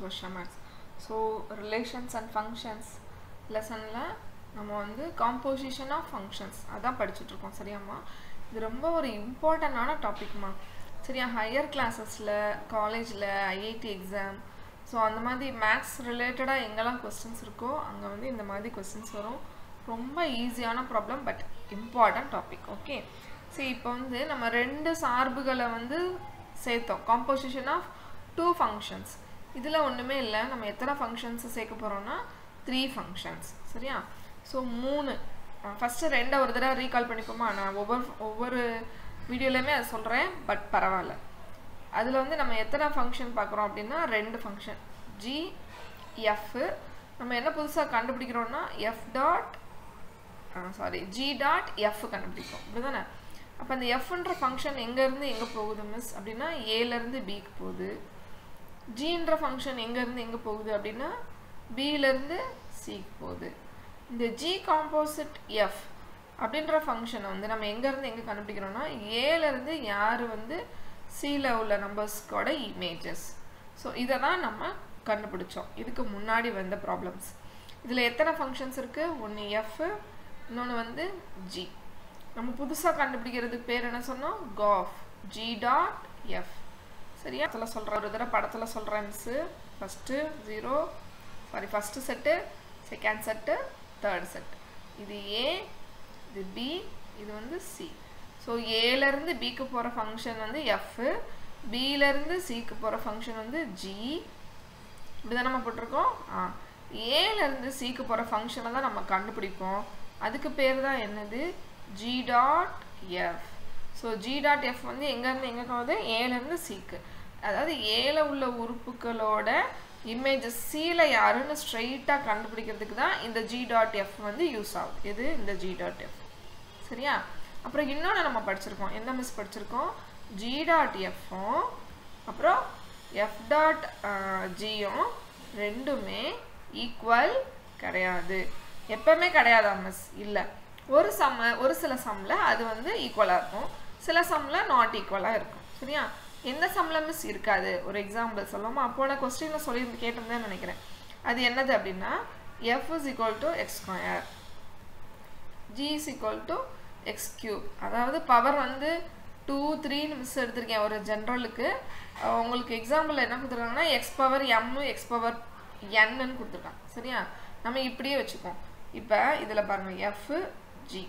வருஷா marks so relations and functions லெசனில் நம்ம வந்து காம்போசிஷன் ஆஃப் ஃபங்க்ஷன்ஸ் அதான் படிச்சுட்ருக்கோம் சரியாம்மா இது ரொம்ப ஒரு இம்பார்ட்டண்டான டாபிக்மா சரியா ஹையர் கிளாஸஸில் காலேஜில் ஐஐடி எக்ஸாம் ஸோ அந்த மாதிரி மேக்ஸ் ரிலேட்டடாக எங்கெல்லாம் கொஸ்டின்ஸ் இருக்கோ அங்கே வந்து இந்த மாதிரி கொஸ்டின்ஸ் வரும் ரொம்ப ஈஸியான problem but important topic okay சரி இப்போ வந்து நம்ம ரெண்டு சார்புகளை வந்து சேர்த்தோம் காம்போசிஷன் ஆஃப் டூ ஃபங்க்ஷன்ஸ் இதில் ஒன்றுமே இல்லை நம்ம எத்தனை ஃபங்க்ஷன்ஸ் சேர்க்க போகிறோம்னா த்ரீ ஃபங்க்ஷன்ஸ் சரியா ஸோ மூணு ஃபஸ்ட்டு ரெண்டை ஒரு தடவை ரீகால் பண்ணிப்போமா நான் ஒவ்வொரு ஒவ்வொரு வீடியோலையுமே அதை சொல்கிறேன் பட் பரவாயில்ல அதில் வந்து நம்ம எத்தனை ஃபங்க்ஷன் பார்க்குறோம் அப்படின்னா ரெண்டு ஃபங்க்ஷன் ஜி எஃப் நம்ம என்ன புதுசாக கண்டுபிடிக்கிறோம்னா F dot sorry G dot F கண்டுபிடிக்கும் இப்படி தானே அப்போ அந்த எஃப்ன்ற ஃபங்க்ஷன் எங்கேருந்து எங்கே போகுது மிஸ் அப்படின்னா ஏலேருந்து பிக்கு போகுது ஜின்ற ஃபங்க்ஷன் எங்கேருந்து எங்கே போகுது அப்படின்னா பியிலேருந்து சிக்கு போகுது இந்த ஜி காம்போசிட் எஃப் அப்படின்ற ஃபங்க்ஷனை வந்து நம்ம எங்கேருந்து எங்கே கண்டுபிடிக்கிறோம்னா ஏலேருந்து யார் வந்து சியில் உள்ள நம்பர்ஸ்க்கோட இமேஜஸ் ஸோ இதை தான் நம்ம கண்டுபிடிச்சோம் இதுக்கு முன்னாடி வந்த ப்ராப்ளம்ஸ் இதில் எத்தனை ஃபங்க்ஷன்ஸ் இருக்குது ஒன்று எஃப் இன்னொன்று வந்து ஜி நம்ம புதுசாக கண்டுபிடிக்கிறதுக்கு பேர் என்ன சொன்னோம் காஃப் ஜி டாட் எஃப் சரியா படத்தில் சொல்கிறேன் ஒரு தடவை படத்தில் சொல்கிறேன் miss first zero sorry first set second set third set இது ஏ இது பி இது வந்து சி ஸோ ஏலேருந்து பிக்கு போகிற ஃபங்க்ஷன் வந்து எஃப் பியிலேருந்து சிக்கு போகிற ஃபங்க்ஷன் வந்து ஜி இப்படி தான் நம்ம போட்டிருக்கோம் ஆ ஏலேருந்து சிக்கு போகிற ஃபங்க்ஷனை தான் நம்ம கண்டுபிடிப்போம் அதுக்கு பேர் தான் என்னது G dot F so G dot F வந்து எங்கேருந்து எங்கே போகுது ஏலேருந்து சிக்கு அதாவது ஏல உள்ள உறுப்புகளோட இமேஜஸ் சியில் யாருன்னு ஸ்ட்ரைட்டாக கண்டுபிடிக்கிறதுக்கு தான் இந்த ஜி டாட் எஃப் வந்து யூஸ் ஆகுது எது இந்த ஜி டாட் எஃப் சரியா அப்புறம் இன்னொன்று நம்ம படிச்சிருக்கோம் என்ன மிஸ் படிச்சிருக்கோம் ஜி டாட் எஃப்பும் அப்புறம் எஃப் டாட் ஜியும் ரெண்டுமே ஈக்குவல் கிடையாது எப்பவுமே கிடையாதா மிஸ் இல்லை ஒரு சம்ம ஒரு சில சம்மில் அது வந்து ஈக்குவலாக இருக்கும் சில சம்மில் நாட் ஈக்குவலாக இருக்கும் சரியா எந்த சம்மில் மிஸ் இருக்காது ஒரு எக்ஸாம்பிள் சொல்லாமா அப்போன கொஸ்டினில் சொல்லி கேட்டிருந்தேன்னு நினைக்கிறேன் அது என்னது அப்படின்னா F is equal to X square G is equal to X cube அதாவது பவர் வந்து டூ த்ரீன்னு மிஸ் எடுத்திருக்கேன் ஒரு ஜென்ரலுக்கு உங்களுக்கு எக்ஸாம்பிள் என்ன கொடுத்துருக்காங்கன்னா X power M X power என்னன்னு கொடுத்துருக்காங்க சரியா நம்ம இப்படியே வச்சுப்போம் இப்போ இதில் பாருங்கள் எஃப் ஜி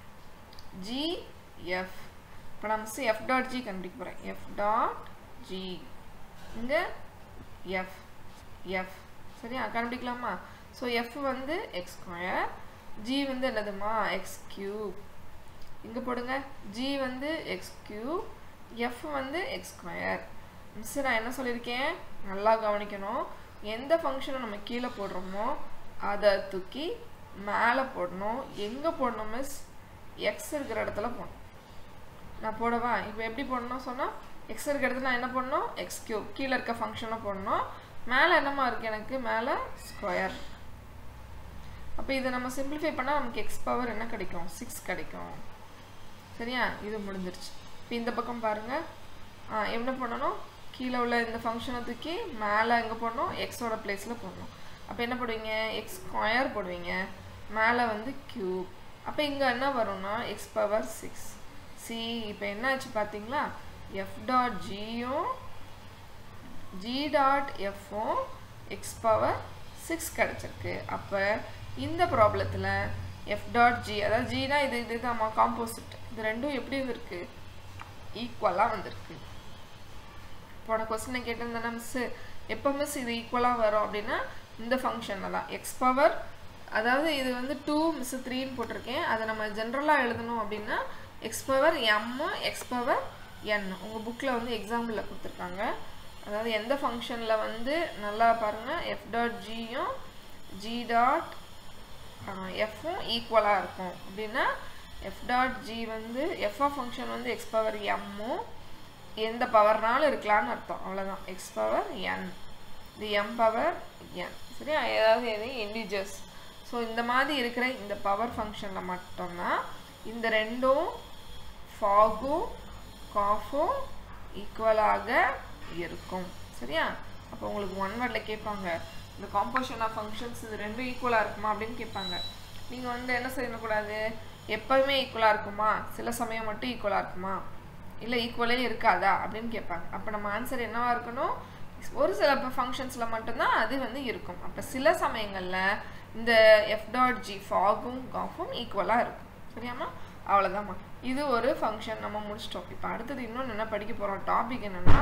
ஜி எஃப் இப்போ நான் மிஸ் எஃப் டாட் ஜி கண்டுபிடிக்க போகிறேன் எஃப் டாட் ஜி இங்கே எஃப் எஃப் சரியா கண்டுபிடிக்கலாமா ஸோ எஃப் வந்து எக்ஸ் ஸ்கொயர் ஜி வந்து என்னதுமா எக்ஸ் கியூப் இங்கே போடுங்க ஜி வந்து எக்ஸ் கியூப் எஃப் வந்து எக்ஸ் ஸ்கொயர் மிஸ் நான் என்ன சொல்லியிருக்கேன் நல்லா கவனிக்கணும் எந்த ஃபங்க்ஷனை நம்ம கீழே போடுறோமோ அதை தூக்கி மேலே போடணும் எங்கே போடணும் மிஸ் எக்ஸ் இருக்கிற இடத்துல போடணும் நான் போடவா இப்போ எப்படி போடணும் சொன்னால் எக்ஸ் இருக்கிற இடத்துல நான் என்ன பண்ணணும் எக்ஸ் கியூப் கீழே இருக்க ஃபங்க்ஷனை போடணும் மேலே என்னமா இருக்குது எனக்கு மேலே ஸ்கொயர் அப்போ இதை நம்ம சிம்பிளிஃபை பண்ணால் நமக்கு எக்ஸ் பவர் என்ன கிடைக்கும் சிக்ஸ் கிடைக்கும் சரியா இது முடிஞ்சிருச்சு இப்போ இந்த பக்கம் பாருங்கள் என்ன பண்ணணும் கீழே உள்ள இந்த ஃபங்க்ஷனை தூக்கி மேலே எங்கே போடணும் எக்ஸோட பிளேஸில் போடணும் அப்போ என்ன போடுவீங்க எக்ஸ் ஸ்கொயர் போடுவீங்க மேலே வந்து க்யூப் அப்போ இங்கே என்ன வரும்னா எக்ஸ் பவர் சிக்ஸ் சி இப்போ என்ன ஆச்சு பார்த்தீங்களா எஃப் டாட் ஜியும் ஜி டாட் எஃப்பும் எக்ஸ் பவர் சிக்ஸ் கிடச்சிருக்கு அப்போ இந்த ப்ராப்ளத்தில் எஃப் டாட் ஜி அதாவது ஜினா இது இது தான் காம்போசிட் இது ரெண்டும் எப்படி வந்திருக்கு ஈக்குவலாக வந்திருக்கு போன கொஸ்டினை கேட்டிருந்தேன்னா மிஸ்ஸு எப்போ மிஸ் இது ஈக்குவலாக வரும் அப்படின்னா இந்த ஃபங்க்ஷனில் தான் எக்ஸ் பவர் அதாவது இது வந்து டூ மிஸ் த்ரீன்னு போட்டிருக்கேன் அதை நம்ம ஜென்ரலாக எழுதணும் அப்படின்னா X power M X power N உங்கள் புக்கில் வந்து எக்ஸாம்பிளில் கொடுத்துருக்காங்க அதாவது எந்த ஃபங்க்ஷனில் வந்து நல்லா பாருங்கள் எஃப் டாட் ஜியும் ஜி டாட் எஃப்பும் ஈக்குவலாக இருக்கும் அப்படின்னா எஃப் டாட் ஜி வந்து எஃப்ஆ ஃபங்க்ஷன் வந்து எக்ஸ் பவர் எம்மும் எந்த பவர்னாலும் இருக்கலாம்னு அர்த்தம் அவ்வளோதான் எக்ஸ் பவர் என் இது எம் பவர் என் சரியா ஏதாவது எது இண்டிஜஸ் ஸோ இந்த மாதிரி இருக்கிற இந்த பவர் ஃபங்க்ஷனில் மட்டும்தான் இந்த ரெண்டும் ஃபாகும் காஃபும் ஈக்குவலாக இருக்கும் சரியா அப்போ உங்களுக்கு ஒன் வேர்டில் கேட்பாங்க இந்த காம்போசிஷன் ஆஃப் ஃபங்க்ஷன்ஸ் இது ரெண்டும் ஈக்குவலாக இருக்குமா அப்படின்னு கேட்பாங்க நீங்கள் வந்து என்ன செய்யக்கூடாது எப்போவுமே ஈக்குவலாக இருக்குமா சில சமயம் மட்டும் ஈக்குவலாக இருக்குமா இல்லை ஈக்குவலே இருக்காதா அப்படின்னு கேட்பாங்க அப்போ நம்ம ஆன்சர் என்னவா இருக்கணும் ஒரு சில ஃபங்க்ஷன்ஸில் மட்டும்தான் அது வந்து இருக்கும் அப்போ சில சமயங்களில் இந்த எஃப் டாட் ஜி ஃபாகும் காஃபும் ஈக்குவலாக இருக்கும் சரியாம்மா அவ்வளோதாம்மா இது ஒரு ஃபங்க்ஷன் நம்ம முடிச்சிட்டோம் இப்போ அடுத்தது இன்னொன்று என்ன படிக்க போகிறோம் டாபிக் என்னென்னா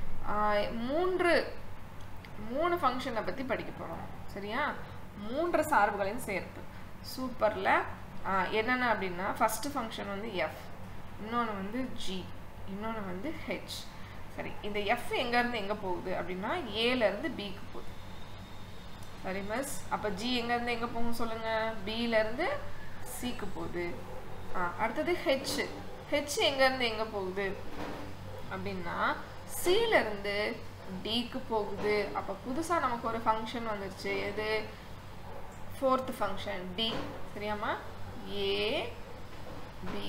மூன்று மூணு ஃபங்க்ஷனை பற்றி படிக்க போகிறோம் சரியா மூன்று சார்புகளின் சேர்ப்பு சூப்பரில் என்னென்ன அப்படின்னா ஃபஸ்ட்டு ஃபங்க்ஷன் வந்து எஃப் இன்னொன்று வந்து ஜி இன்னொன்று வந்து ஹெச் சரி இந்த எஃப் எங்கேருந்து எங்கே போகுது அப்படின்னா ஏலேருந்து பிக்கு போகுது சரி மிஸ் அப்போ ஜி எங்கேருந்து எங்கே போகும் சொல்லுங்கள் பியிலேருந்து சிக்கு போகுது ஆ அடுத்தது ஹெச் ஹெச் எங்கேருந்து எங்கே போகுது அப்படின்னா சிலேருந்து டிக்கு போகுது அப்போ புதுசாக நமக்கு ஒரு ஃபங்க்ஷன் வந்துருச்சு எது ஃபோர்த் ஃபங்க்ஷன் டி சரியாம்மா A B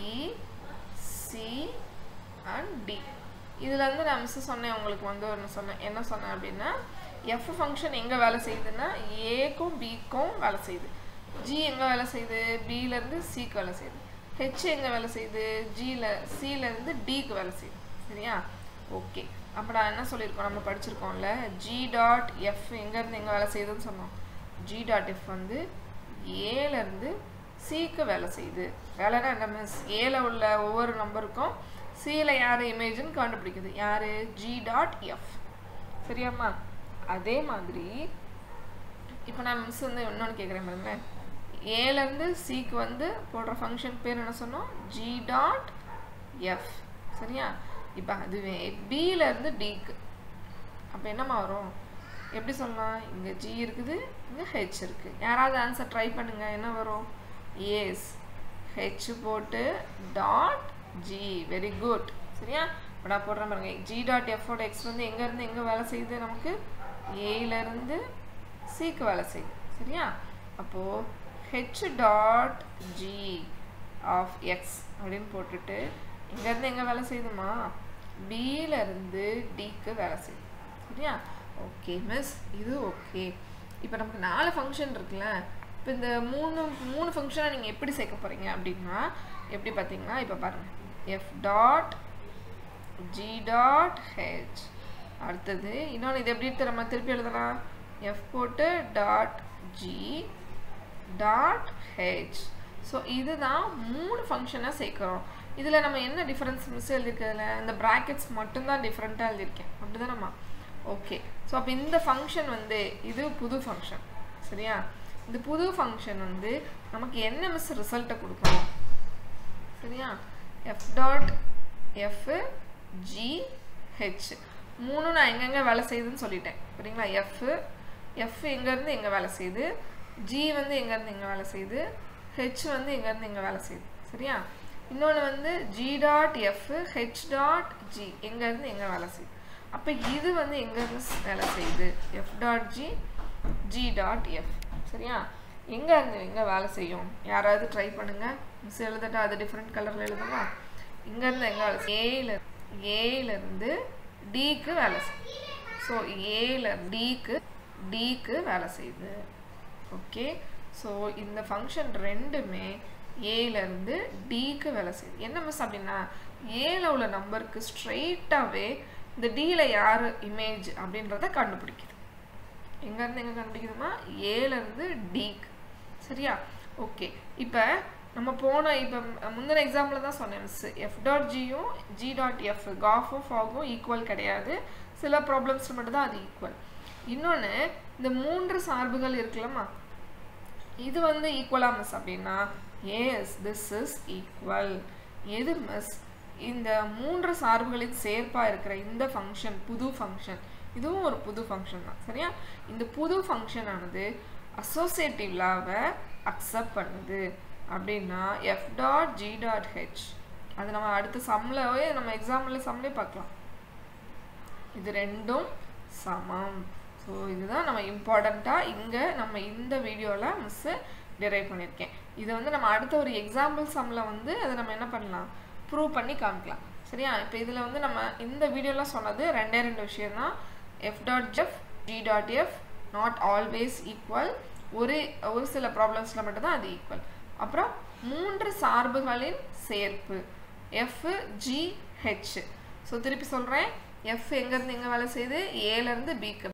C and D இதில் வந்து நான் மிஸ் சொன்னேன் உங்களுக்கு வந்து ஒன்று சொன்னேன் என்ன சொன்னேன் அப்படின்னா எஃப் ஃபங்க்ஷன் எங்கே வேலை செய்யுதுன்னா ஏக்கும் பிக்கும் வேலை செய்யுது ஜி எங்கே வேலை செய்யுது பியிலேருந்து சிக்கு வேலை செய்யுது ஹெச் எங்கே வேலை செய்யுது ஜியில் சியிலேருந்து டிக்கு வேலை செய்யுது சரியா ஓகே அப்போ நான் என்ன சொல்லியிருக்கோம் நம்ம படிச்சிருக்கோம்ல ஜி டாட் எஃப் எங்கேருந்து எங்கே வேலை செய்யுதுன்னு சொன்னோம் ஜி டாட் எஃப் வந்து ஏலேருந்து சிக்கு வேலை செய்யுது வேலைனா என்ன மிஸ் ஏல உள்ள ஒவ்வொரு நம்பருக்கும் சியில் யார் இமேஜ்னு கண்டுபிடிக்குது யார் ஜி டாட் எஃப் சரியாம்மா அதே மாதிரி இப்போ நான் மிஸ் வந்து இன்னொன்று கேட்குறேன் பாருங்களேன் ஏலேருந்து சிக்கு வந்து போடுற ஃபங்க்ஷன் பேர் என்ன சொன்னோம் ஜி டாட் எஃப் சரியா இப்போ அதுவே பியிலேருந்து டிக்கு அப்போ என்னம்மா வரும் எப்படி சொல்லலாம் இங்கே ஜி இருக்குது இங்கே ஹெச் இருக்குது யாராவது ஆன்சர் ட்ரை பண்ணுங்கள் என்ன வரும் ஏஸ் ஹெச் போட்டு டாட் ஜி வெரி குட் சரியா இப்போ நான் போடுறேன் பாருங்க ஜி டாட் எஃபோட எக்ஸ் வந்து எங்கேருந்து எங்கே வேலை செய்யுது நமக்கு ஏலேருந்து சிக்கு வேலை செய்யுது சரியா அப்போது H dot G of X அப்படின்னு போட்டுட்டு இங்கேருந்து எங்கே வேலை செய்யுதுமா பியிலேருந்து டிக்கு வேலை செய்யுது சரியா ஓகே மிஸ் இது ஓகே இப்போ நமக்கு நாலு ஃபங்க்ஷன் இருக்குல்ல இப்போ இந்த மூணு மூணு ஃபங்க்ஷனை நீங்கள் எப்படி சேர்க்க போகிறீங்க அப்படின்னா எப்படி பார்த்தீங்கன்னா இப்போ பாருங்கள் F dot G dot H அடுத்தது இன்னொன்று இது எப்படி நம்ம திருப்பி எழுதலாம் எஃப் போட்டு dot G dot H so இதுதான் மூணு ஃபங்க்ஷனை சேர்க்குறோம் இதில் நம்ம என்ன டிஃப்ரென்ஸ் மிஸ் எழுதிருக்கிறதுல இந்த ப்ராக்கெட்ஸ் மட்டும்தான் டிஃப்ரெண்ட்டாக எழுதியிருக்கேன் அப்படி தானம்மா ஓகே ஸோ அப்போ இந்த ஃபங்க்ஷன் வந்து இது புது ஃபங்க்ஷன் சரியா இந்த புது ஃபங்க்ஷன் வந்து நமக்கு என்ன மிஸ் ரிசல்ட்டை கொடுக்கணும் சரியா F dot F G H மூணு நான் எங்கெங்கே வேலை செய்யுதுன்னு சொல்லிட்டேன் சரிங்களா எஃப் எஃப் எங்கேருந்து எங்கே வேலை செய்யுது ஜி வந்து எங்கேருந்து எங்கே வேலை செய்யுது ஹெச் வந்து எங்கேருந்து எங்கே வேலை செய்யுது சரியா இன்னொன்று வந்து G dot F H dot G எங்கேருந்து எங்கே வேலை செய்யுது அப்போ இது வந்து எங்கேருந்து வேலை செய்யுது F dot G G dot F சரியா எங்கே இருந்து எங்கே வேலை செய்யும் யாராவது ட்ரை பண்ணுங்கள் மிஸ் எழுதட்டா அது டிஃப்ரெண்ட் கலரில் எழுதுமா இங்கேருந்து எங்கே வேலை ஏல ஏலேருந்து டிக்கு வேலை செய்யும் ஸோ ஏல டிக்கு டிக்கு வேலை செய்யுது ஓகே ஸோ இந்த ஃபங்க்ஷன் ரெண்டுமே ஏலேருந்து டிக்கு வேலை செய்யுது என்ன மிஸ் அப்படின்னா ஏல உள்ள நம்பருக்கு ஸ்ட்ரெயிட்டாகவே இந்த டியில் யார் இமேஜ் அப்படின்றத கண்டுபிடிக்குது எங்கேருந்து எங்கே கண்டுபிடிக்குதுமா ஏலேருந்து டிக்கு சரியா ஓகே இப்போ நம்ம போன இப்போ முந்தின எக்ஸாம்பிள் தான் சொன்னேன் மிஸ் எஃப் டாட் ஜியும் ஜி டாட் எஃப் காஃபும் ஃபாகும் ஈக்குவல் கிடையாது சில ப்ராப்ளம்ஸ் மட்டும் தான் அது ஈக்குவல் இன்னொன்று இந்த மூன்று சார்புகள் இருக்குல்லம்மா இது வந்து ஈக்குவலா மிஸ் அப்படின்னா எஸ் திஸ் இஸ் ஈக்குவல் எது மிஸ் இந்த மூன்று சார்புகளின் சேர்ப்பாக இருக்கிற இந்த ஃபங்க்ஷன் புது ஃபங்க்ஷன் இதுவும் ஒரு புது ஃபங்க்ஷன் தான் சரியா இந்த புது ஃபங்க்ஷன் ஆனது அசோசியேட்டிவ் லாவை அக்செப்ட் பண்ணுது அப்படின்னா F dot G dot H அது நம்ம அடுத்த சம்லவே நம்ம எக்ஸாம்பிள் சம்லே பார்க்கலாம் இது ரெண்டும் சமம் ஸோ இதுதான் நம்ம இம்பார்ட்டண்ட்டாக இங்கே நம்ம இந்த வீடியோவில் மிஸ்ஸு டிரைவ் பண்ணியிருக்கேன் இதை வந்து நம்ம அடுத்த ஒரு எக்ஸாம்பிள் சம்மில் வந்து அதை நம்ம என்ன பண்ணலாம் ப்ரூவ் பண்ணி காமிக்கலாம் சரியா இப்போ இதில் வந்து நம்ம இந்த வீடியோவில் சொன்னது ரெண்டே ரெண்டு விஷயம் தான் எஃப் டாட் ஜெஃப் G dot F not always equal ஒரு ஒரு சில ப்ராப்ளம்ஸில் மட்டும்தான் அது ஈக்குவல் அப்புறம் மூன்று சார்புகளின் சேர்ப்பு எஃப் ஜி ஹெச் ஸோ திருப்பி சொல்கிறேன் எஃப் எங்கேருந்து எங்கே வேலை செய்யுது ஏலேருந்து பிக்கு